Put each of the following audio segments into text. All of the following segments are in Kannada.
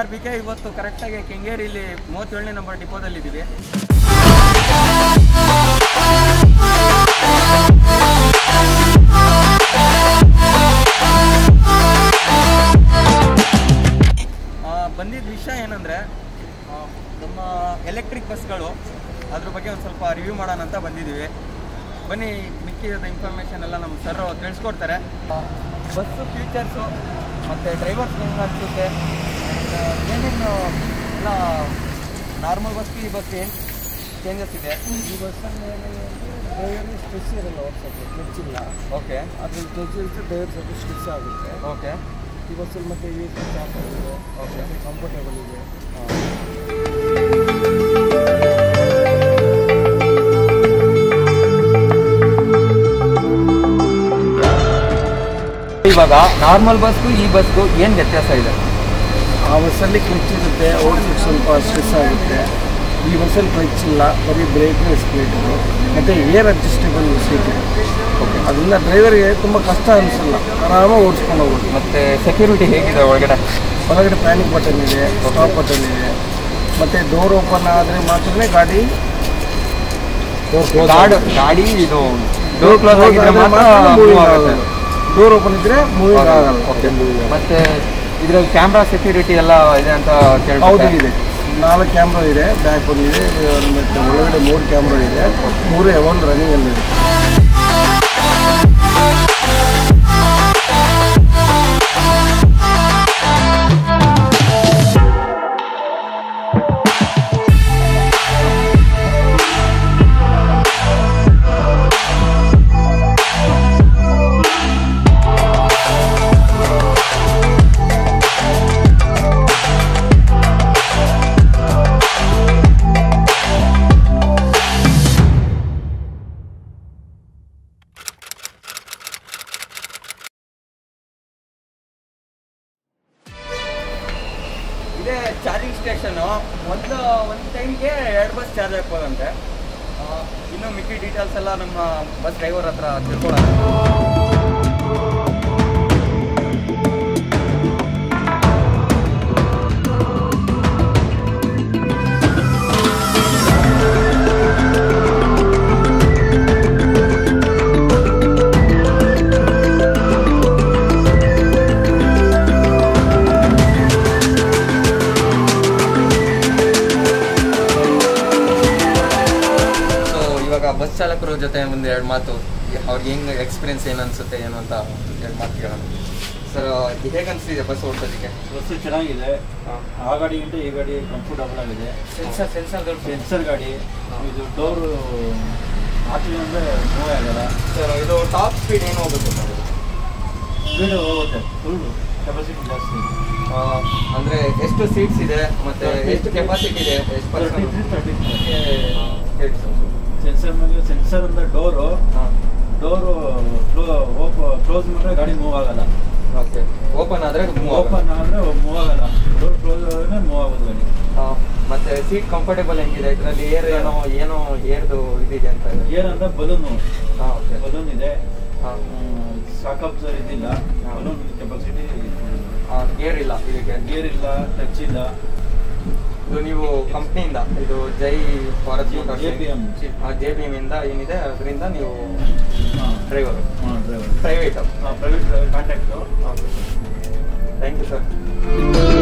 ಆರ್ ಬಿ ಕೆ ಇವತ್ತು ಕರೆಕ್ಟಾಗಿ ಕೆಂಗೇರಿಲಿ ಮೂವತ್ತೇಳನೇ ನಂಬರ್ ಡಿಪೋದಲ್ಲಿ ಇದ್ದೀವಿ ಆ, ಬಂದಿದ್ದ ವಿಷಯ ಏನಂದರೆ ನಮ್ಮ ಎಲೆಕ್ಟ್ರಿಕ್ ಬಸ್ಗಳು ಅದ್ರ ಬಗ್ಗೆ ಒಂದು ಸ್ವಲ್ಪ ರಿವ್ಯೂ ಮಾಡೋಣ ಅಂತ ಬಂದಿದ್ದೀವಿ ಬನ್ನಿ ಮಿಕ್ಕಿದ ಇನ್ಫಾರ್ಮೇಷನ್ ಎಲ್ಲ ನಮ್ಮ ಸರ್ ತಿಳಿಸ್ಕೊಡ್ತಾರೆ ಬಸ್ಸು ಫೀಚರ್ಸು ಮತ್ತು ಡ್ರೈವರ್ಸ್ ಹೆಂಗೆ ಅನಿಸುತ್ತೆ ಏನೇನು ಎಲ್ಲ ನಾರ್ಮಲ್ ಬಸ್ಗೆ ಈ ಬಸ್ ಏನು ಚೇಂಜಸ್ ಇದೆ ಈ ಬಸ್ಸಲ್ಲಿ ಡ್ರೈವರ್ಗೆ ಸ್ಟ್ರೆಸ್ ಇರಲ್ಲ ಓಡಿಸೋಕ್ಕೆ ಕ್ಲಚ್ ಇಲ್ಲ ಓಕೆ ಅದ್ರಲ್ಲಿ ಕ್ಲಚ್ ಇರುತ್ತೆ ಡ್ರೈವರ್ ಸ್ವಲ್ಪ ಸ್ಟ್ರೆಸ್ ಆಗುತ್ತೆ ಓಕೆ ಈ ಬಸ್ಸಲ್ಲಿ ಮತ್ತೆ ಯು ಎಸ್ ಚಾಪ್ ಇದೆ ಓಕೆ ಕಂಫರ್ಟೇಬಲ್ ಇದೆ ಇವಾಗ ನಾರ್ಮಲ್ ಬಸ್ಗೂ ಈ ಬಸ್ಗೂ ಏನು ವ್ಯತ್ಯಾಸ ಇದೆ ಆ ಬಸ್ಸಲ್ಲಿ ಕ್ಲಚ್ ಇರುತ್ತೆ ಓಡಿಸೋಕ್ಕೆ ಸ್ವಲ್ಪ ಸ್ಟ್ರೆಸ್ ಆಗುತ್ತೆ ಈ ಬಸ್ಸಲ್ಲಿ ಕ್ಲಚ್ ಇಲ್ಲ ಬರೀ ಬ್ರೇಕ್ನ ಸ್ಪೀಡು ಮತ್ತು ಏರ್ ಅಡ್ಜಸ್ಟೇಬಲ್ ಸೀಟ್ ಓಕೆ ಅದರಿಂದ ಡ್ರೈವರ್ಗೆ ತುಂಬ ಕಷ್ಟ ಅನಿಸಲ್ಲ ಆರಾಮಾಗಿ ಓಡಿಸ್ಕೊಂಡು ಹೋಗ್ಬೋದು ಮತ್ತು ಸೆಕ್ಯೂರಿಟಿ ಹೇಗಿದೆ ಒಳಗಡೆ ಹೊರಗಡೆ ಪ್ಯಾನಿಕ್ ಬಟನ್ ಇದೆ ಸ್ಟಾಪ್ ಬಟನ್ ಇದೆ ಮತ್ತು ಡೋರ್ ಓಪನ್ ಆದರೆ ಮಾತ್ರನೇ ಗಾಡಿ ಡೋರ್ ಕ್ಲೋಸ್ ಗಾಡಿ ಗಾಡಿ ಇದು ಡೋರ್ ಕ್ಲೋಸ್ ಆಗಿದ್ರೆ ಮಾತ್ರ move ಆಗುತ್ತೆ ಡೋರ್ ಓಪನ್ ಇದ್ರೆ ಮೂವಿಂಗ್ ಆಗಲ್ಲ ಓಕೆ ಮತ್ತೆ ಇದ್ರಲ್ಲಿ ಕ್ಯಾಮ್ರಾ ಸೆಕ್ಯೂರಿಟಿ ಎಲ್ಲ ಇದೆ ಅಂತ ಹೌದು ಕೇಳ್ಬೋದು ಇದೆ ನಾಲ್ಕು ಕ್ಯಾಮ್ರಾ ಇದೆ ಬ್ಯಾಕ್ ಒಂದು ಇದೆ ಮತ್ತು ಒಳಗಡೆ ಮೂರು ಕ್ಯಾಮ್ರಾ ಇದೆ ಮೂರು ಒಂದು ರನ್ನಿಂಗ್ ಅಲ್ಲಿ ಇದೆ ಇದೇ ಚಾರ್ಜಿಂಗ್ ಸ್ಟೇಷನು ಒಂದು ಒಂದು ಟೈಮ್ಗೆ ಎರಡು ಬಸ್ ಚಾರ್ಜ್ ಹಾಕ್ಬೋದಂತೆ ಆ, ಇನ್ನು ಮಿಕ್ಕಿ ಡೀಟೇಲ್ಸ್ ಎಲ್ಲ ನಮ್ಮ ಬಸ್ ಡ್ರೈವರ್ ಹತ್ರ ತಿಳ್ಕೊಳ್ಳೋಣ ಸೊ ಇವಾಗ ಬಸ್ ಚಾಲಕರ ಜೊತೆ ಒಂದು ಎರಡು ಮಾತು ಅವ್ರಿಗೆ ಹೆಂಗೆ ಎಕ್ಸ್ಪೀರಿಯನ್ಸ್ ಏನು ಅನ್ಸುತ್ತೆ ಏನು ಅಂತ ಎರಡು ಮಾತು ಕೇಳೋಣ ಸರ್ ಹೇಗೆ ಅನಿಸ್ತಿದೆ ಬಸ್ ಓಡಿಸೋದಕ್ಕೆ ಬಸ್ಸು ಚೆನ್ನಾಗಿದೆ ಆ ಗಾಡಿಗಿಂತ ಈ ಗಾಡಿ ಕಂಫರ್ಟಬಲ್ ಆಗಿದೆ ಸೆನ್ಸರ್ ಸೆನ್ಸರ್ ಸೆನ್ಸರ್ ಗಾಡಿ ಇದು ಡೋರು ಹಾಕಿದೆ ಅಂದರೆ ಮೂವ್ ಆಗಲ್ಲ ಸರ್ ಇದು ಟಾಪ್ ಸ್ಪೀಡ್ ಏನು ಹೋಗುತ್ತೆ ಸರ್ ಸ್ಪೀಡು ಹೋಗುತ್ತೆ ಫುಲ್ ಕೆಪಾಸಿಟಿ ಜಾಸ್ತಿ ಆ, ಅಂದ್ರೆ ಎಷ್ಟು ಸೀಟ್ಸ್ ಇದೆ ಮತ್ತೆ ಎಷ್ಟು ಕೆಪಾಸಿಟಿ ಇದೆ ಎಷ್ಟು ತರ್ಟಿ ತ್ರೀ ತರ್ಟಿ ಹೇಳಿ ಸರ್ ಸೆನ್ಸರ್ ಮೇಲೆ ಸೆನ್ಸರ್ ಅಂದ್ರೆ ಡೋರು ಡೋರು ಕ್ಲೋಸ್ ಮಾಡಿದ್ರೆ ಗಾಡಿ ಮೂವ್ ಆಗಲ್ಲ ಓಕೆ ಓಪನ್ ಆದ್ರೆ move ಆಗುತ್ತೆ. ಓಪನ್ ಆದರೆ ಮೂವ್ ಆಗಲ್ಲ ಡೋರ್ ಕ್ಲೋಸ್ ಆದರೆ ಮೂವ್ ಆಗೋದು ಗಾಡಿ ಆ, ಮತ್ತೆ ಸೀಟ್ ಕಂಫರ್ಟೇಬಲ್ ಹೆಂಗಿದೆ ಇದರಲ್ಲಿ ಏರ್ ಏನೋ ಏನೋ ಏರ್ದು ಇದಿದೆ ಅಂತ ಇದೆ. ಏನಂದ್ರೆ ಬಲೂನು ಹಾ ಓಕೆ ಬಲೂನ್ ಇದೆ ಹಾ ಸಾಕಪ್ ಸರ್ ಇದಿಲ್ಲ ಹಾ. ಬಲೂನ್ ಕೆಪಾಸಿಟಿ ಗೇರ್ ಇಲ್ಲ ಇದಕ್ಕೆ ಗೇರ್ ಇಲ್ಲ ಟಚ್ ಇಲ್ಲ ಇದು ನೀವು ಕಂಪ್ನಿಯಿಂದ ಇದು Jai Bharat motors JPM. J B M ಇಂದ ಏನಿದೆ ಅದರಿಂದ ನೀವು ಹಾಂ ಡ್ರೈವರ್ ಹಾಂ driver private private driver contact thank you sir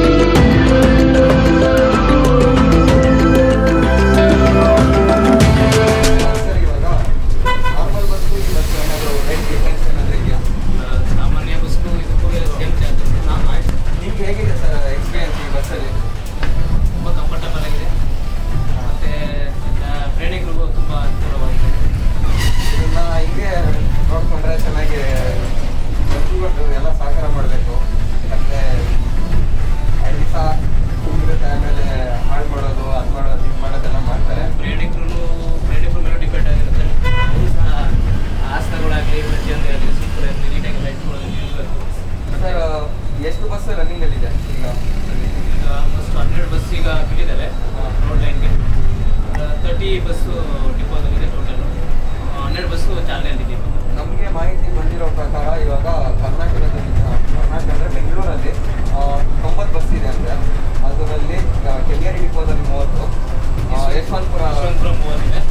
sir ಇವಾಗ ನಾರ್ಮಲ್ ಬಸ್ಸು ಈ ಬಸ್ಸು ಏನಾದರೂ ರೇಟ್ ಡಿಫ್ರೆನ್ಸ್ ಏನಾದರೂ ಇದೆಯಾ ಸಾಮಾನ್ಯ ಬಸ್ಗೂ ಇದಕ್ಕೂ ಸೇಮ್ ಚಾರ್ಜಸ್ ನಿಮ್ಗೆ ಹೇಗಿದೆ ಸರ್ ಎಕ್ಸ್ಪೀರಿಯನ್ಸ್ ಈ ಬಸ್ಸಲ್ಲಿ ತುಂಬ ಕಂಫರ್ಟಬಲ್ ಆಗಿದೆ ಮತ್ತು ಪ್ರಯಾಣಿಕರಿಗೂ ತುಂಬ ಅನುಕೂಲವಾಗಿದೆ ಇದನ್ನ ಹಿಂಗೆ ನೋಡ್ಕೊಂಡ್ರೆ ಚೆನ್ನಾಗಿ ಬಂಧುಗಳು ಎಲ್ಲ ಸಹಕಾರ ಮಾಡಬೇಕು ಮತ್ತೆ ಐದು ದಿವಸ ಇರುತ್ತೆ ಆಮೇಲೆ ಹಾಳು ಮಾಡೋದು ಅದು ಮಾಡೋದು ಇದು ಮಾಡೋದೆಲ್ಲ ಮಾಡ್ತಾರೆ ಪ್ರಯಾಣಿಕರು ಪ್ರಯಾಣಿಕರ ಮೇಲೆ ಡಿಪೆಂಡ್ ಆಗಿರುತ್ತೆ ಆ, ಆಸನಗಳಾಗಲಿ ಪ್ರತಿಯೊಂದು ಆಗಲಿ ಸೂಪರ್ ಆಗಲಿ ನೀಟಾಗಿ ಲೈಟ್ಗಳು ಇರಬೇಕು ಸರ್ ಎಷ್ಟು ಬಸ್ ರನ್ನಿಂಗಲ್ಲಿದೆ ಈಗ ಈಗ ಆಲ್ಮೋಸ್ಟ್ ಹಂಡ್ರೆಡ್ ಬಸ್ ಈಗ ಬಿಟ್ಟಿದ್ದಾವೆ ರೋಡ್ ಲೈನ್ಗೆ ತರ್ಟಿ ಬಸ್ಸು ಡಿಪೋದಲ್ಲಿದೆ ಟೋಟಲು ಹಂಡ್ರೆಡ್ ಬಸ್ಸು ಚಾಲನೆಯಲ್ಲಿದೆ ನಮಗೆ ಮಾಹಿತಿ ಬಂದಿರೋ ಪ್ರಕಾರ ಇವಾಗ ಕರ್ನಾಟಕದಲ್ಲಿ ಕರ್ನಾಟಕ ಅಂದರೆ ಬೆಂಗಳೂರಲ್ಲಿ ಆ, ತೊಂಬತ್ತು ಬಸ್ ಇದೆ ಅಂದರೆ ಅದರಲ್ಲಿ ಕೆಂಗೇರಿ ಡಿಪೋದಲ್ಲಿ ಮೂವತ್ತು ಆ, ಯಶವಂತಪುರ ಯಶವಂತಪುರ ಮೂವತ್ತಿದೆ